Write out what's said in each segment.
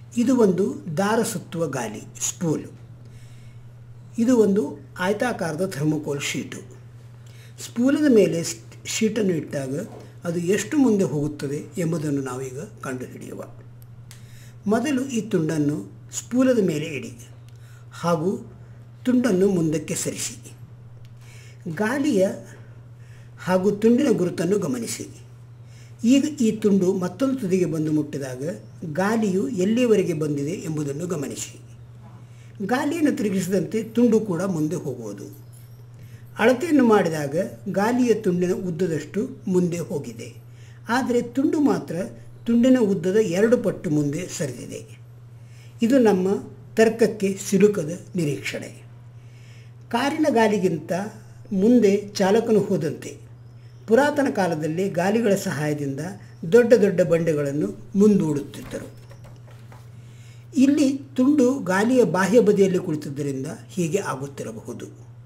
ಇದು ಒಂದು ದಾರ ಸುತ್ತುವ ಗಾಲಿ ಸ್ಪೂಲು ಇದು ಒಂದು ಆಯತಾಕಾರದ ಥರ್ಮೋಕೋಲ್ ಶೀಟು ಸ್ಪೂಲದ ಮೇಲೆ ಶೀಟನ್ನು ಇಟ್ಟಾಗ ಅದು ಎಷ್ಟು ಮುಂದೆ ಹೋಗುತ್ತದೆ ಎಂಬುದನ್ನು ನಾವೀಗ ಕಂಡುಹಿಡಿಯುವ ಮೊದಲು ಈ ತುಂಡನ್ನು ಸ್ಪೂಲದ ಮೇಲೆ ಇಡಿ ಹಾಗೂ ತುಂಡನ್ನು ಮುಂದಕ್ಕೆ ಸರಿಸಿ ಗಾಲಿಯ ಹಾಗೂ ತುಂಡಿನ ಗುರುತನ್ನು ಗಮನಿಸಿ ಈಗ ಈ ತುಂಡು ಮತ್ತೊಂದು ತುದಿಗೆ ಬಂದು ಮುಟ್ಟಿದಾಗ ಗಾಲಿಯು ಎಲ್ಲಿಯವರೆಗೆ ಬಂದಿದೆ ಎಂಬುದನ್ನು ಗಮನಿಸಿ ಗಾಲಿಯನ್ನು ತಿರುಗಿಸಿದಂತೆ ತುಂಡು ಕೂಡ ಮುಂದೆ ಹೋಗುವುದು ಅಳತೆಯನ್ನು ಮಾಡಿದಾಗ ಗಾಲಿಯ ತುಂಡಿನ ಉದ್ದದಷ್ಟು ಮುಂದೆ ಹೋಗಿದೆ ಆದರೆ ತುಂಡು ಮಾತ್ರ ತುಂಡಿನ ಉದ್ದದ ಎರಡು ಪಟ್ಟು ಮುಂದೆ ಸರಿದಿದೆ ಇದು ನಮ್ಮ ತರ್ಕಕ್ಕೆ ಸಿಲುಕದ ನಿರೀಕ್ಷಣೆ ಕಾರಿನ ಗಾಲಿಗಿಂತ ಮುಂದೆ ಚಾಲಕನು ಹೋದಂತೆ ಪುರಾತನ ಕಾಲದಲ್ಲಿ ಗಾಲಿಗಳ ಸಹಾಯದಿಂದ ದೊಡ್ಡ ದೊಡ್ಡ ಬಂಡೆಗಳನ್ನು ಮುಂದೂಡುತ್ತಿದ್ದರು ಇಲ್ಲಿ ತುಂಡು ಗಾಲಿಯ ಬಾಹ್ಯ ಬದಿಯಲ್ಲಿ ಕುಳಿತಿದ್ದರಿಂದ ಹೀಗೆ ಆಗುತ್ತಿರಬಹುದು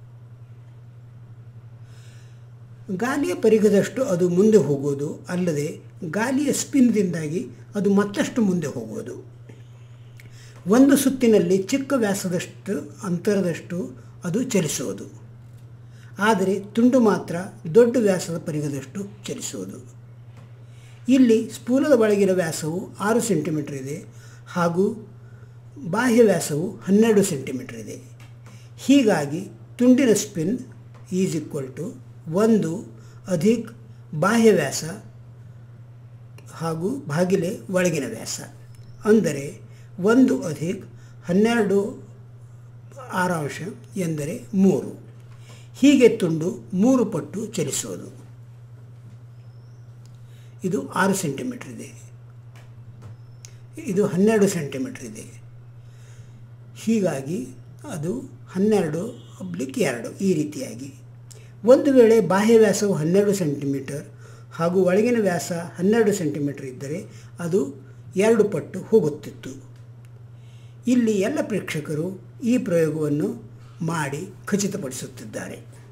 ಗಾಲಿಯ ಪರಿಘದಷ್ಟು ಅದು ಮುಂದೆ ಹೋಗುವುದು ಅಲ್ಲದೆ ಗಾಲಿಯ ಸ್ಪಿನ್ದಿಂದಾಗಿ ಅದು ಮತ್ತಷ್ಟು ಮುಂದೆ ಹೋಗುವುದು ಒಂದು ಸುತ್ತಿನಲ್ಲಿ ಚಿಕ್ಕ ವ್ಯಾಸದಷ್ಟು ಅಂತರದಷ್ಟು ಅದು ಚಲಿಸುವುದು ಆದರೆ ತುಂಡು ಮಾತ್ರ ದೊಡ್ಡ ವ್ಯಾಸದ ಪರಿಘದಷ್ಟು ಚಲಿಸುವುದು ಇಲ್ಲಿ ಸ್ಪೂಲದ ಒಳಗಿನ ವ್ಯಾಸವು ಆರು ಸೆಂಟಿಮೀಟರ್ ಇದೆ ಹಾಗೂ ಬಾಹ್ಯ ವ್ಯಾಸವು ಹನ್ನೆರಡು ಸೆಂಟಿಮೀಟರ್ ಇದೆ ಹೀಗಾಗಿ ತುಂಡಿನ ಸ್ಪಿನ್ ಈಸ್ ಈಕ್ವಲ್ ಟು ಒಂದು ಅಧಿಕ್ ಬಾಹ್ಯ ವ್ಯಾಸ ಹಾಗೂ ಭಾಗಿಲೆ ಒಳಗಿನ ವ್ಯಾಸ ಅಂದರೆ ಒಂದು ಅಧಿಕ್ ಹನ್ನೆರಡು ಆರಾಂಶ ಎಂದರೆ ಮೂರು ಹೀಗೆ ತುಂಡು ಮೂರು ಪಟ್ಟು ಚಲಿಸುವುದು ಇದು ಆರು ಸೆಂಟಿಮೀಟರ್ ಇದೆ ಇದು ಹನ್ನೆರಡು ಸೆಂಟಿಮೀಟರ್ ಇದೆ ಹೀಗಾಗಿ ಅದು ಹನ್ನೆರಡು ಅಬ್ಲಿಕ್ ಎರಡು ಈ ರೀತಿಯಾಗಿ ಒಂದು ವೇಳೆ ಬಾಹ್ಯ ವ್ಯಾಸವು ಹನ್ನೆರಡು ಸೆಂಟಿಮೀಟರ್ ಹಾಗೂ ಒಳಗಿನ ವ್ಯಾಸ ಹನ್ನೆರಡು ಸೆಂಟಿಮೀಟರ್ ಇದ್ದರೆ ಅದು ಎರಡು ಪಟ್ಟು ಹೋಗುತ್ತಿತ್ತು ಇಲ್ಲಿ ಎಲ್ಲ ಪ್ರೇಕ್ಷಕರು ಈ ಪ್ರಯೋಗವನ್ನು ಮಾಡಿ ಖಚಿತಪಡಿಸುತ್ತಿದ್ದಾರೆ